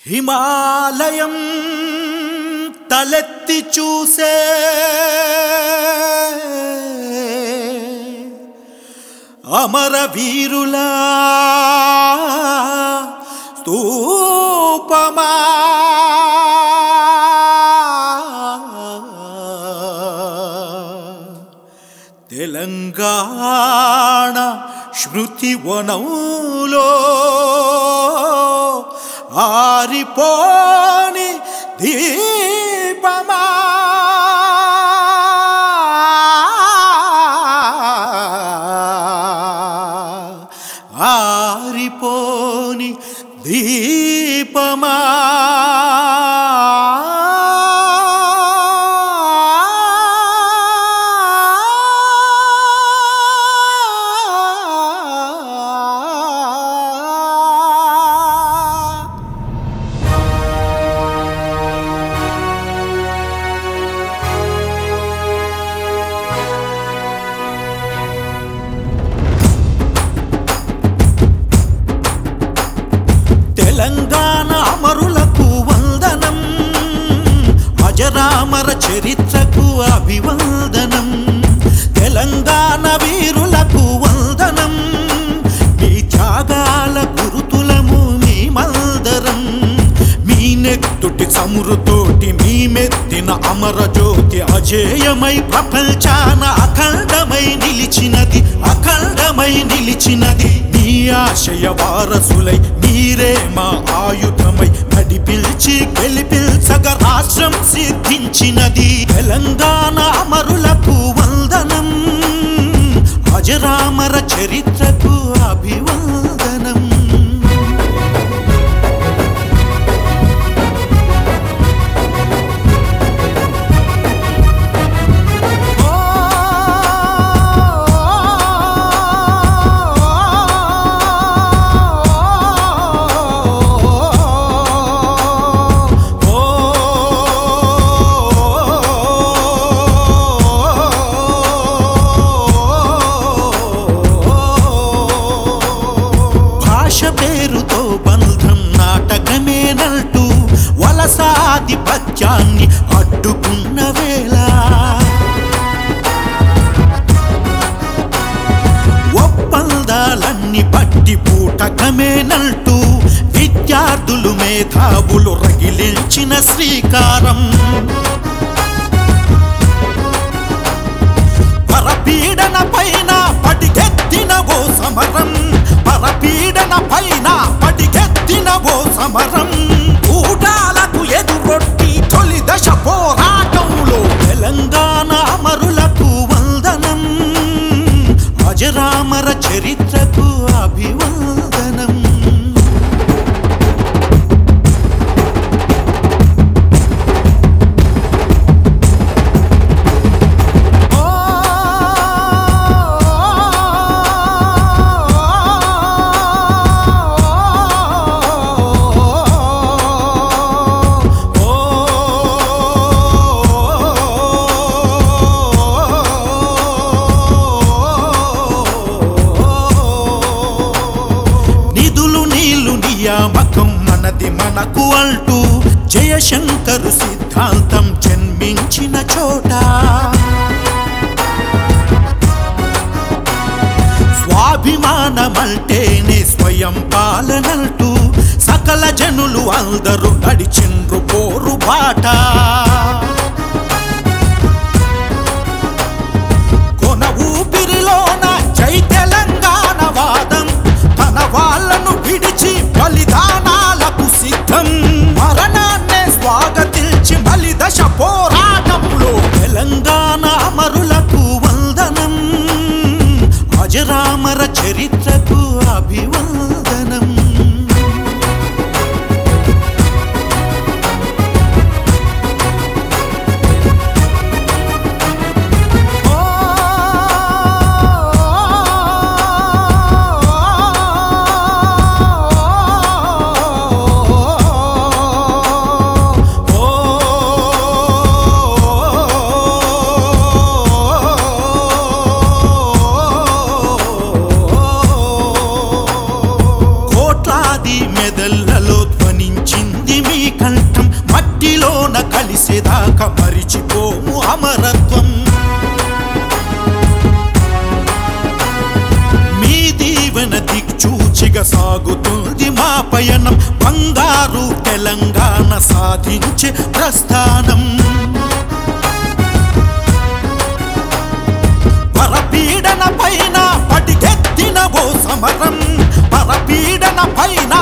హిమాలయం తలెత్తి చూసే అమర వీరులా స్తూపమా తెలంగాణ శృతి వనంలో ఆరిపోని దీపమా ఆరిపోని దీపమా తెలంగాణ అమరులకు వందనం అజరామర చరిత్రకు అభివందనం తెలంగాణ వీరులకు వందనం మీ త్యాగాల గురుతులము మీ మందరం మీ నెత్తుటి చమురుతోటి మీ మెత్తిన అమర జ్యోతి అజేయమై ప్రపంచాన అఖండమై నిలిచినది అఖండమై నిలిచినది మీ ఆశయ వారసులై మీరే మా ఆయుధమై నడిపిల్చి గెలిపిల్చగ రాష్ట్రం సిద్ధించినది తెలంగాణ అమరులకు వందనం అజరామర చరిత్రకు అభివందనం భాష పేరుతో బంధం నాటకమేనంటూ వలసాధిపత్యాన్ని అడ్డుకున్న వేళ ఒప్పందాలన్నీ పట్టి పూటకమేనంటూ విద్యార్థులు మేధావులు రగిలించిన శ్రీకారం పరపీడన పైన పడిగెత్తిన ఓ సమరం పరపీడన పైన పడిగెత్తిన ఓ సమరం ఊటాలకు ఎదురొట్టి తొలి దశ పోరాటంలో తెలంగాణ అమరులకు వందనం అజరామర చరిత్రకు అభివందనం నిధులు నీళ్లు నియామకం మనది మనకు అంటూ జయశంకరు సిద్ధాంతం జన్మించిన చోట స్వాభిమానమంటేనే స్వయం పాలనంటూ సకల జనులు అందరూ నడిచిండ్రు పోరు బాట కొన ఊపిరిలోన జై తెలంగాణ వాదం తన వాళ్ళను విడిచి బలిదానాలకు సిద్ధం మరణాన్నే స్వాగతించి బలిదశ పోరాటంలో తెలంగాణ అమరులకు వందనం అజరామర చరిత్రకు అభివందనం సాధించేదాకా మరిచిపోము అమరత్వం మీ దీవెన దిక్చూచిగా సాగుతుంది మా పయనం బంగారు తెలంగాణ సాధించే ప్రస్థానం పరపీడన పైన పడిగెత్తిన ఓ సమరం పరపీడన పైన